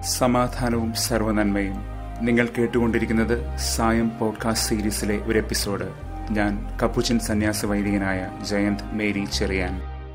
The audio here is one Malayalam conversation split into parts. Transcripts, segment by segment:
സമാധാനവും സർവനന്മയും നിങ്ങൾ കേട്ടുകൊണ്ടിരിക്കുന്നത് സായം പോഡ്കാസ്റ്റ് സീരീസിലെ ഒരു എപ്പിസോഡ് ഞാൻ കപ്പുച്ചൻ സന്യാസ വൈദികനായ ജയന്ത് മേരി ചെറിയാൻ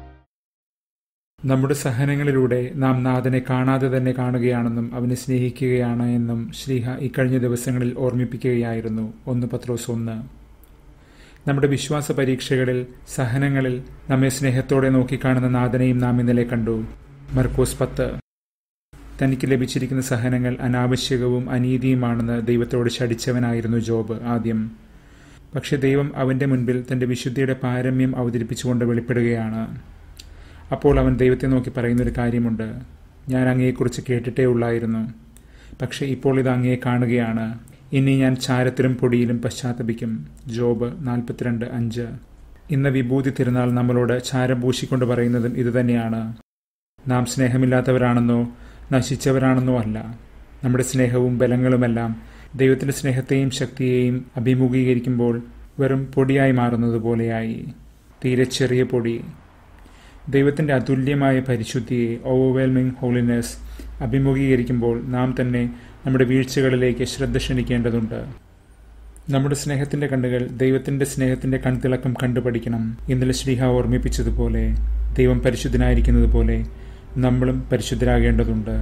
നമ്മുടെ സഹനങ്ങളിലൂടെ നാം നാഥനെ കാണാതെ തന്നെ കാണുകയാണെന്നും അവനെ സ്നേഹിക്കുകയാണ് എന്നും ശ്രീഹ ഇക്കഴിഞ്ഞ ദിവസങ്ങളിൽ ഓർമ്മിപ്പിക്കുകയായിരുന്നു ഒന്ന് പത്രോസ് ഒന്ന് നമ്മുടെ വിശ്വാസ പരീക്ഷകളിൽ സഹനങ്ങളിൽ നമ്മെ സ്നേഹത്തോടെ നോക്കിക്കാണുന്ന നാഥനെയും നാം ഇന്നലെ കണ്ടു മർക്കോസ് പത്ത് തനിക്ക് ലഭിച്ചിരിക്കുന്ന സഹനങ്ങൾ അനാവശ്യകവും അനീതിയുമാണെന്ന് ദൈവത്തോട് ശടിച്ചവനായിരുന്നു ജോബ് ആദ്യം പക്ഷെ ദൈവം അവന്റെ മുൻപിൽ തന്റെ വിശുദ്ധിയുടെ പാരമ്യം അവതരിപ്പിച്ചുകൊണ്ട് വെളിപ്പെടുകയാണ് അപ്പോൾ അവൻ ദൈവത്തെ നോക്കി പറയുന്നൊരു കാര്യമുണ്ട് ഞാൻ അങ്ങയെക്കുറിച്ച് കേട്ടിട്ടേ ഉള്ളായിരുന്നു പക്ഷെ ഇപ്പോൾ ഇത് അങ്ങയെ കാണുകയാണ് ഇനി ഞാൻ ചാരത്തിലും പൊടിയിലും പശ്ചാത്തപിക്കും ജോബ് നാൽപ്പത്തിരണ്ട് അഞ്ച് ഇന്ന് വിഭൂതി തിരുനാൾ നമ്മളോട് ചാരം പൂശിക്കൊണ്ട് പറയുന്നതും ഇതുതന്നെയാണ് നാം സ്നേഹമില്ലാത്തവരാണെന്നോ നശിച്ചവരാണെന്നോ അല്ല നമ്മുടെ സ്നേഹവും ബലങ്ങളുമെല്ലാം ദൈവത്തിന്റെ സ്നേഹത്തെയും ശക്തിയെയും അഭിമുഖീകരിക്കുമ്പോൾ വെറും പൊടിയായി മാറുന്നത് പോലെയായി തീരെ ചെറിയ പൊടി ദൈവത്തിന്റെ അതുല്യമായ പരിശുദ്ധിയെ ഓവർവെൽമിംഗ് ഹോളിനെസ് അഭിമുഖീകരിക്കുമ്പോൾ നാം തന്നെ നമ്മുടെ വീഴ്ചകളിലേക്ക് ശ്രദ്ധ ക്ഷണിക്കേണ്ടതുണ്ട് നമ്മുടെ സ്നേഹത്തിന്റെ കണ്ണുകൾ ദൈവത്തിന്റെ സ്നേഹത്തിന്റെ കൺതിളക്കം കണ്ടുപഠിക്കണം ഇന്നലെ ശ്രീഹ ഓർമ്മിപ്പിച്ചതുപോലെ ദൈവം പരിശുദ്ധനായിരിക്കുന്നത് പോലെ നമ്മളും പരിശുദ്ധരാകേണ്ടതുണ്ട്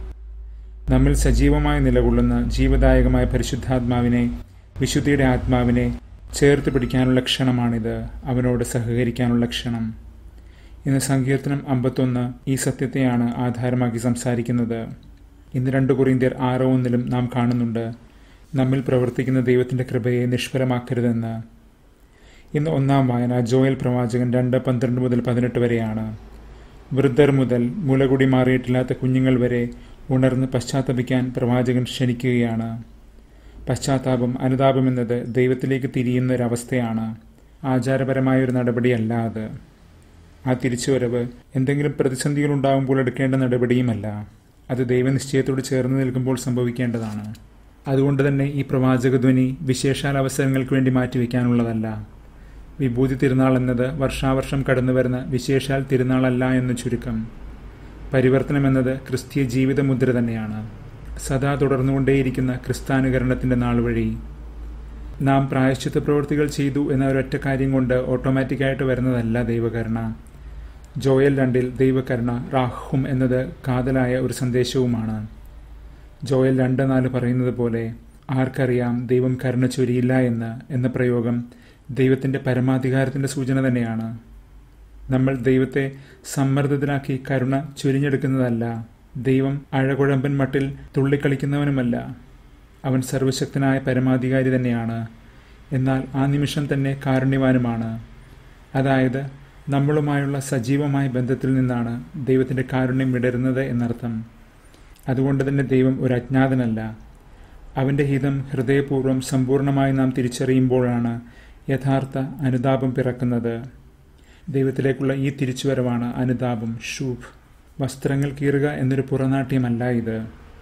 നമ്മിൽ സജീവമായി നിലകൊള്ളുന്ന ജീവദായകമായ പരിശുദ്ധാത്മാവിനെ വിശുദ്ധിയുടെ ആത്മാവിനെ ചേർത്ത് പിടിക്കാനുള്ള ക്ഷണമാണിത് അവനോട് സഹകരിക്കാനുള്ള ക്ഷണം ഇന്ന് സങ്കീർത്തനം അമ്പത്തൊന്ന് ഈ സത്യത്തെയാണ് ആധാരമാക്കി സംസാരിക്കുന്നത് ഇന്ന് രണ്ട് കുറിന്ത്യർ ആറോ ഒന്നിലും നാം കാണുന്നുണ്ട് നമ്മിൽ പ്രവർത്തിക്കുന്ന ദൈവത്തിന്റെ കൃപയെ നിഷ്ഫലമാക്കരുതെന്ന് ഇന്ന് ഒന്നാം വായന ജോയൽ പ്രവാചകൻ രണ്ട് പന്ത്രണ്ട് മുതൽ പതിനെട്ട് വരെയാണ് വൃദ്ധർ മുതൽ മുലകുടി മാറിയിട്ടില്ലാത്ത കുഞ്ഞുങ്ങൾ വരെ ഉണർന്ന് പശ്ചാത്തപിക്കാൻ പ്രവാചകൻ ക്ഷണിക്കുകയാണ് പശ്ചാത്താപം അനുതാപം എന്നത് ദൈവത്തിലേക്ക് തിരിയുന്ന ഒരവസ്ഥയാണ് ആചാരപരമായ ഒരു നടപടിയല്ല അത് ആ തിരിച്ചുവരവ് എന്തെങ്കിലും പ്രതിസന്ധികൾ ഉണ്ടാകുമ്പോൾ എടുക്കേണ്ട നടപടിയുമല്ല അത് ദൈവനിശ്ചയത്തോട് ചേർന്ന് നിൽക്കുമ്പോൾ സംഭവിക്കേണ്ടതാണ് അതുകൊണ്ട് തന്നെ ഈ പ്രവാചകധ്വനി വിശേഷാൽ അവസരങ്ങൾക്ക് വേണ്ടി മാറ്റിവെക്കാനുള്ളതല്ല വിഭൂതി തിരുനാൾ എന്നത് വർഷാവർഷം കടന്നുവരുന്ന വിശേഷാൽ തിരുനാളല്ല എന്ന് ചുരുക്കം പരിവർത്തനം എന്നത് ക്രിസ്തീയ ജീവിത മുദ്ര തന്നെയാണ് സദാ തുടർന്നുകൊണ്ടേയിരിക്കുന്ന ക്രിസ്താനുകരണത്തിന്റെ നാൾ വഴി നാം പ്രായശ്ചിത്ത പ്രവൃത്തികൾ ചെയ്തു എന്ന ഒരൊറ്റ കാര്യം കൊണ്ട് ഓട്ടോമാറ്റിക്കായിട്ട് വരുന്നതല്ല ദൈവകരുണ ജോയൽ രണ്ടിൽ ദൈവകരുണ റാഹും എന്നത് കാതലായ ഒരു സന്ദേശവുമാണ് ജോയൽ രണ്ട് നാല് പറയുന്നത് പോലെ ആർക്കറിയാം ദൈവം കരുണ ചൊരിയില്ല എന്ന് എന്ന പ്രയോഗം ദൈവത്തിന്റെ പരമാധികാരത്തിന്റെ സൂചന തന്നെയാണ് നമ്മൾ ദൈവത്തെ സമ്മർദ്ദത്തിലാക്കി കരുണ ചൊരിഞ്ഞെടുക്കുന്നതല്ല ദൈവം അഴകുഴമ്പൻ മട്ടിൽ തുള്ളിക്കളിക്കുന്നവനുമല്ല അവൻ സർവശക്തനായ പരമാധികാരി തന്നെയാണ് എന്നാൽ ആ നിമിഷം തന്നെ കാരുണ്യവാനുമാണ് അതായത് നമ്മളുമായുള്ള സജീവമായ ബന്ധത്തിൽ നിന്നാണ് ദൈവത്തിന്റെ കാരുണ്യം വിടരുന്നത് എന്നർത്ഥം അതുകൊണ്ട് തന്നെ ദൈവം ഒരു അജ്ഞാതനല്ല അവന്റെ ഹിതം ഹൃദയപൂർവ്വം സമ്പൂർണമായി നാം തിരിച്ചറിയുമ്പോഴാണ് യഥാർത്ഥ അനുതാപം പിറക്കുന്നത് ദൈവത്തിലേക്കുള്ള ഈ തിരിച്ചുവരവാണ് അനുതാപം ഷൂഫ് വസ്ത്രങ്ങൾ കീറുക എന്നൊരു പുറനാട്യമല്ല ഇത്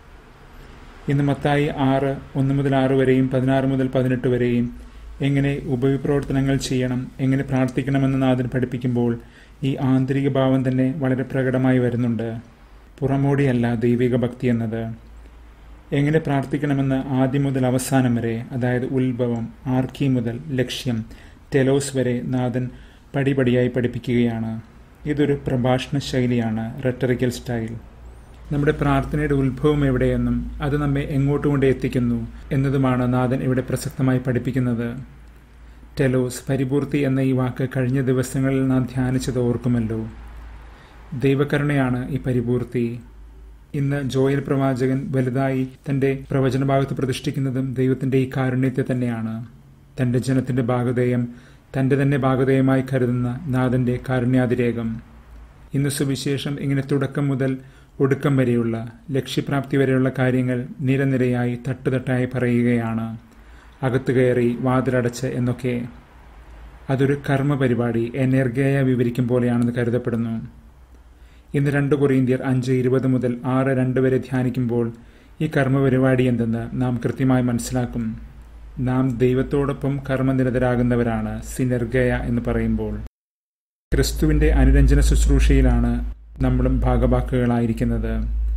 ഇന്ന് മത്തായി ആറ് ഒന്ന് മുതൽ ആറ് വരെയും പതിനാറ് മുതൽ പതിനെട്ട് വരെയും എങ്ങനെ ഉപവിപ്രവർത്തനങ്ങൾ ചെയ്യണം എങ്ങനെ പ്രാർത്ഥിക്കണമെന്ന് നാഥൻ പഠിപ്പിക്കുമ്പോൾ ഈ ആന്തരിക ഭാവം തന്നെ വളരെ പ്രകടമായി വരുന്നുണ്ട് പുറമോടിയല്ല ദൈവിക ഭക്തി എന്നത് എങ്ങനെ പ്രാർത്ഥിക്കണമെന്ന് ആദ്യം മുതൽ അവസാനം വരെ അതായത് ഉത്ഭവം ആർക്കി മുതൽ ലക്ഷ്യം ടെലോസ് വരെ നാഥൻ പടിപടിയായി പഠിപ്പിക്കുകയാണ് ഇതൊരു പ്രഭാഷണ ശൈലിയാണ് റെട്ടറിക്കൽ സ്റ്റൈൽ നമ്മുടെ പ്രാർത്ഥനയുടെ ഉത്ഭവം എവിടെയെന്നും അത് നമ്മെ എങ്ങോട്ട് കൊണ്ട് എത്തിക്കുന്നു എന്നതുമാണ് നാഥൻ ഇവിടെ പ്രസക്തമായി പഠിപ്പിക്കുന്നത് ടെലോസ് പരിപൂർത്തി എന്ന ഈ വാക്ക് കഴിഞ്ഞ ദിവസങ്ങളിൽ നാം ധ്യാനിച്ചത് ഓർക്കുമല്ലോ ദൈവകരുണയാണ് ഈ പരിപൂർത്തി ഇന്ന് ജോയൽ പ്രവാചകൻ വലുതായി തന്റെ പ്രവചനഭാഗത്ത് പ്രതിഷ്ഠിക്കുന്നതും ദൈവത്തിന്റെ ഈ കാരുണ്യത്തെ തന്നെയാണ് തന്റെ ജനത്തിന്റെ ഭാഗധേയം തന്റെ തന്നെ ഭാഗധേയമായി കരുതുന്ന നാഥന്റെ കാരുണ്യാതിരേകം ഇന്ന് സുവിശേഷം ഇങ്ങനെ തുടക്കം മുതൽ ഒടുക്കം വരെയുള്ള ലക്ഷ്യപ്രാപ്തി വരെയുള്ള കാര്യങ്ങൾ നിരനിരയായി തട്ടുതട്ടായി പറയുകയാണ് അകത്തു കയറി വാതിലടച്ച് എന്നൊക്കെ അതൊരു കർമ്മ പരിപാടി എനർഗയ വിവരിക്കും പോലെയാണെന്ന് കരുതപ്പെടുന്നു ഇന്ന് രണ്ട് കൊറിയന്ത്യർ അഞ്ച് ഇരുപത് മുതൽ ആറ് രണ്ട് വരെ ധ്യാനിക്കുമ്പോൾ ഈ കർമ്മ പരിപാടി എന്തെന്ന് നാം കൃത്യമായി മനസ്സിലാക്കും നാം ദൈവത്തോടൊപ്പം കർമ്മനിരതരാകുന്നവരാണ് സിനർഗയ എന്ന് പറയുമ്പോൾ ക്രിസ്തുവിന്റെ അനുരഞ്ജന ശുശ്രൂഷയിലാണ് നമ്മളും ഭാഗവാക്കുകളായിരിക്കുന്നത്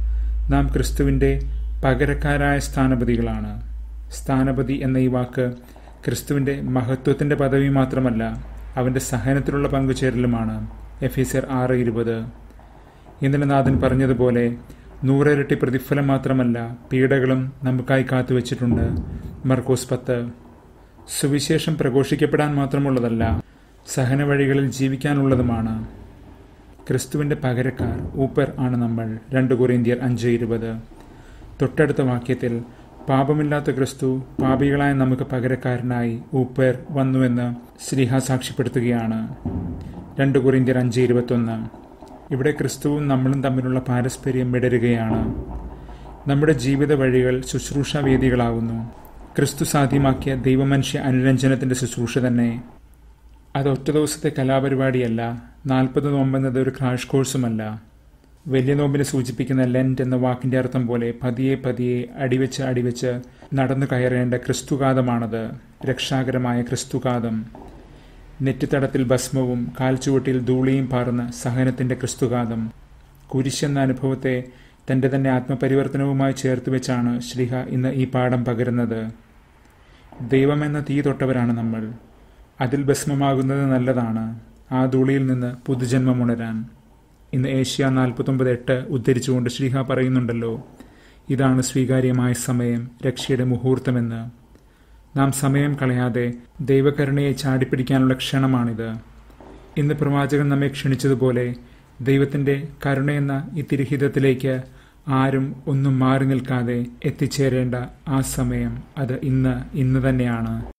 നാം ക്രിസ്തുവിൻ്റെ പകരക്കാരായ സ്ഥാനപതികളാണ് സ്ഥാനപതി എന്ന ഈ വാക്ക് ക്രിസ്തുവിൻ്റെ മഹത്വത്തിൻ്റെ പദവി മാത്രമല്ല അവൻ്റെ സഹനത്തിലുള്ള പങ്കുചേരലുമാണ് എഫീസർ ആറ് ഇരുപത് ഇന്നലെ നാഥൻ പറഞ്ഞതുപോലെ നൂറിരട്ടി പ്രതിഫലം മാത്രമല്ല പീഡകളും നമുക്കായി കാത്തുവച്ചിട്ടുണ്ട് മർക്കോസ് പത്ത് സുവിശേഷം പ്രഘോഷിക്കപ്പെടാൻ മാത്രമുള്ളതല്ല സഹന വഴികളിൽ ജീവിക്കാനുള്ളതുമാണ് ക്രിസ്തുവിൻ്റെ പകരക്കാർ ഊപ്പർ ആണ് നമ്മൾ രണ്ട് കൊറിന്ത്യർ അഞ്ച് ഇരുപത് തൊട്ടടുത്ത വാക്യത്തിൽ പാപമില്ലാത്ത ക്രിസ്തു പാപികളായ നമുക്ക് പകരക്കാരനായി ഊപ്പർ വന്നുവെന്ന് ശ്രീഹ സാക്ഷ്യപ്പെടുത്തുകയാണ് രണ്ട് കൊറിന്ത്യർ അഞ്ച് ഇരുപത്തൊന്ന് ഇവിടെ ക്രിസ്തുവും നമ്മളും തമ്മിലുള്ള പാരസ്പര്യം വിടരുകയാണ് നമ്മുടെ ജീവിത വഴികൾ ശുശ്രൂഷ വേദികളാകുന്നു ക്രിസ്തു സാധ്യമാക്കിയ ദൈവമനുഷ്യ അനുരഞ്ജനത്തിന്റെ ശുശ്രൂഷ തന്നെ അത് ഒറ്റ ദിവസത്തെ കലാപരിപാടിയല്ല നാൽപ്പത് നോമ്പെന്നത് ഒരു ക്രാഷ് കോഴ്സുമല്ല വലിയ നോമ്പിനെ സൂചിപ്പിക്കുന്ന ലെൻറ്റ് എന്ന വാക്കിന്റെ അർത്ഥം പോലെ പതിയെ പതിയെ അടിവെച്ച് അടിവെച്ച് നടന്നു കയറേണ്ട ക്രിസ്തുകാതമാണത് രക്ഷാകരമായ ക്രിസ്തുകാതം നെറ്റിത്തടത്തിൽ ഭസ്മവും കാൽച്ചുവട്ടിൽ ധൂളിയും പാർന്ന സഹനത്തിന്റെ ക്രിസ്തുകാതം കുരിശെന്ന അനുഭവത്തെ തന്റെ തന്നെ ആത്മപരിവർത്തനവുമായി ചേർത്ത് വെച്ചാണ് ശ്രീഹ ഇന്ന് ഈ പാഠം പകരുന്നത് ദൈവമെന്ന തീ തൊട്ടവരാണ് നമ്മൾ അതിൽ ഭസ്മമാകുന്നത് നല്ലതാണ് ആ ധൂളിയിൽ നിന്ന് പുതുജന്മമുണരാൻ ഇന്ന് ഏഷ്യ നാൽപ്പത്തൊമ്പത് എട്ട് ഉദ്ധരിച്ചുകൊണ്ട് ശ്രീഹ പറയുന്നുണ്ടല്ലോ ഇതാണ് സ്വീകാര്യമായ സമയം രക്ഷയുടെ മുഹൂർത്തമെന്ന് നാം സമയം കളയാതെ ദൈവകരുണയെ ചാടിപ്പിടിക്കാനുള്ള ക്ഷണമാണിത് ഇന്ന് പ്രവാചകൻ നമ്മെ ക്ഷണിച്ചതുപോലെ ദൈവത്തിന്റെ കരുണയെന്ന ഈ തിരുഹിതത്തിലേക്ക് ആരും ഒന്നും മാറി നിൽക്കാതെ എത്തിച്ചേരേണ്ട ആ സമയം അത് ഇന്ന് ഇന്ന് തന്നെയാണ്